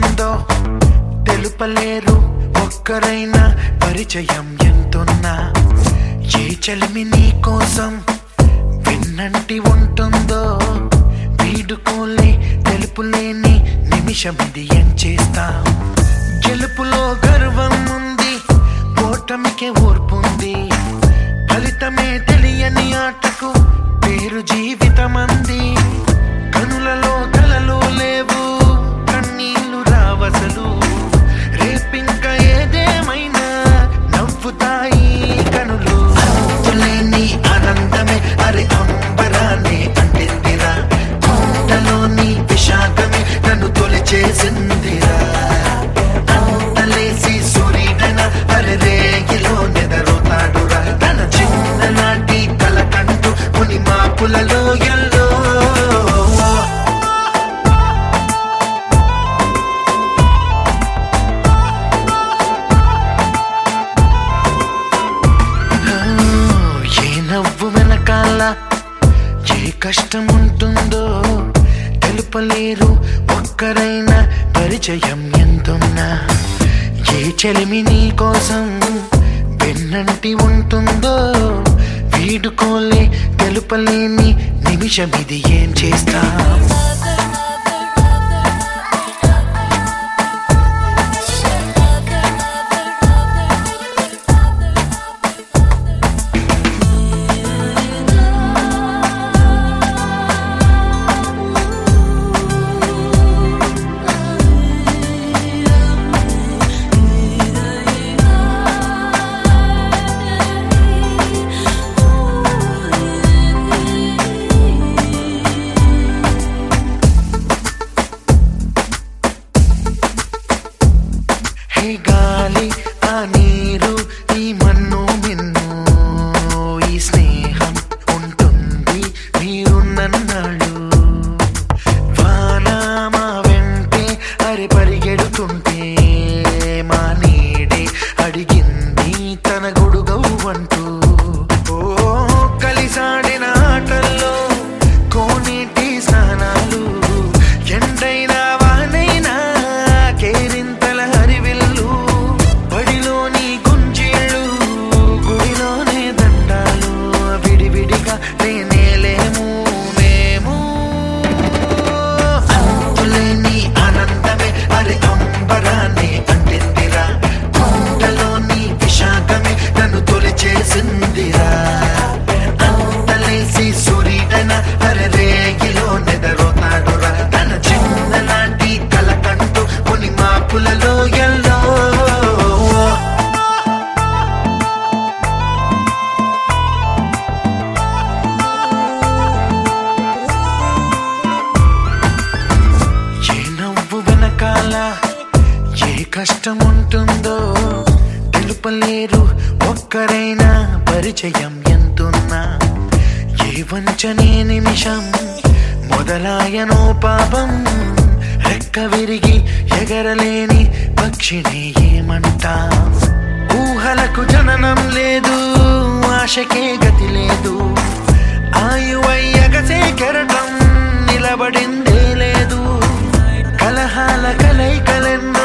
ఉంటుందో తెలుపలేరు ఒక్కరైనా పరిచయం ఎంతున్నా ఏ చలిమి నీ కోసం విన్నంటి ఉంటుందో వీడుకోలే తెలుపులేని నిమిషం ఇది ఏం చేస్తాం గెలుపులో గర్వం ఉంది ఓటమికే ఓర్పుంది ఫలితమే తెలియని ఆటకు పేరు జీవితమంది కనులలో కలలు లేవు కన్నీళ్లు రావసలు రేపింక ఏదేమైనా నవ్వుతాయి కనులు అంతులేని ఆనందమే అరే అంబరాన్ని అంటిందిరా కుంటలోని విషాదమే నన్ను తొలిచేసిందిరా అంతలేసి సూర్యుడన అరే రేగిలో నెదరుతాడురా తన చిన్ననాటి కల కంటూ ముని మాపులలో ఎల్లో ఏ నవ్వు వెనకాల ఏ కష్టం ఉంటుందో తెలుపలేరు ఒక్కరైనా పరిచయం ఎంతున్నా ఏ చెలిమి నీ కోసం వెన్నంటి ఉంటుందో వీడుకోలే తెలుపలేని నిమిషం ఇది ఏం చేస్తా హే గాలి ఆ నీరు ఈ మన్ను మిన్ను ఈ స్నేహం ఉంటుంది మీరున్నన్నాళ్ళు వాన మా వెంటే అరి పరిగెడుతుంటే మా నీడే అడిగింది తన గొడుగవు అంటూ ఓ కలిసాడిన ఆటల్లో కోనేటి స్నానాలు ఎండైనా వానైనా కేరింతల హరివిల్లు బడిలోని గుంజీళ్ళు గుడిలోనే దండాలు విడివిడిగా నేనేలేము మేము అంతులేని ఆనందమే అరే అంబరాన్ని అంటిందిరా కుండలోని విషాదమే నన్ను తొలిచేసిందిరా అంతలేసి సూర్యుడన అరే రేగిలో నెదరోతాడురా తన చిన్ననాటి కల కంటూ ముని మాపులలో ఎల్లో ఏ నవ్వు వెనకాల ఏ కష్టం ఉంటుందో తెలుపలేరు ఒక్కరైనా పరిచయం ఎంతున్నా ఏ వంచనే నిమిషం మొదలాయనో పాపం రెక్క విరిగి ఎగరలేని పక్షిని ఏమంటా ఊహలకు జననం లేదు ఆశకే గతి లేదు ఆయువయ్యగసే కెరటం నిలబడిందే లేదు కలహాల కలైకలెన్నో